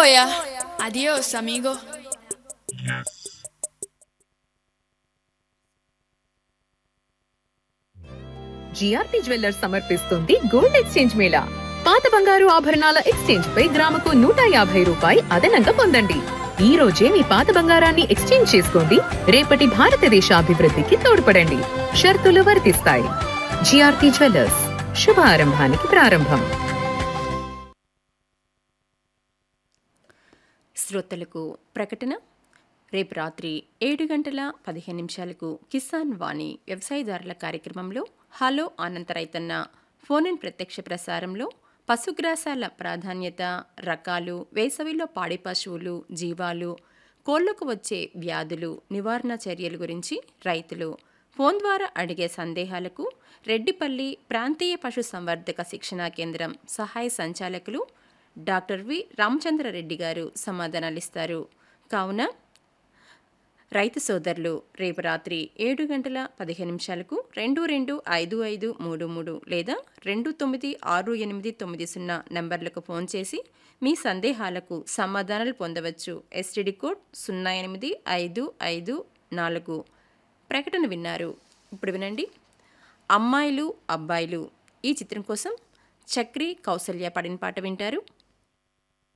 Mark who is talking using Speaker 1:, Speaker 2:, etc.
Speaker 1: ya. Adiós, amigo.
Speaker 2: GRP jewellers సమర్పిస్తుంది gold exchange mela పాత బంగారు ఆభరణాల ఎక్స్చేంజ్ పై గ్రాముకు నూట యాభై రూపాయి అదనంగా పొందండి ఈ రోజే మీ పాత బంగారాన్ని ఎక్స్చేంజ్ చేసుకోండి రేపటి భారతదేశ అభివృద్ధికి తోడ్పడండి షరతులు వర్తిస్తాయి జిఆర్పి జ్యువెల్లర్స్ శుభ ఆరంభానికి ప్రారంభం
Speaker 3: శ్రోతలకు ప్రకటన రేపు రాత్రి ఏడు గంటల పదిహేను నిమిషాలకు కిసాన్ వాణి వ్యవసాయదారుల కార్యక్రమంలో హలో అనంత రైతన్న ఫోన్ ఇన్ ప్రత్యక్ష ప్రసారంలో పశుగ్రాసాల ప్రాధాన్యత రకాలు వేసవిలో పాడి పశువులు జీవాలు కోళ్లకు వచ్చే వ్యాధులు నివారణ చర్యల గురించి రైతులు ఫోన్ ద్వారా అడిగే సందేహాలకు రెడ్డిపల్లి ప్రాంతీయ పశు సంవర్ధక శిక్షణా కేంద్రం సహాయ సంచాలకులు డాక్టర్ వి రామచంద్రరెడ్డి గారు సమాధానాలిస్తారు కావున రైతు సోదరులు రేపు రాత్రి ఏడు గంటల పదిహేను నిమిషాలకు రెండు రెండు ఐదు ఐదు మూడు మూడు లేదా రెండు తొమ్మిది ఆరు ఎనిమిది తొమ్మిది సున్నా నంబర్లకు ఫోన్ చేసి మీ సందేహాలకు సమాధానాలు పొందవచ్చు ఎస్టీడీ కోడ్ సున్నా ఎనిమిది ఐదు ఐదు నాలుగు ప్రకటన విన్నారు ఇప్పుడు వినండి అమ్మాయిలు అబ్బాయిలు ఈ చిత్రం కోసం చక్రి కౌసల్య పడిన పాట వింటారు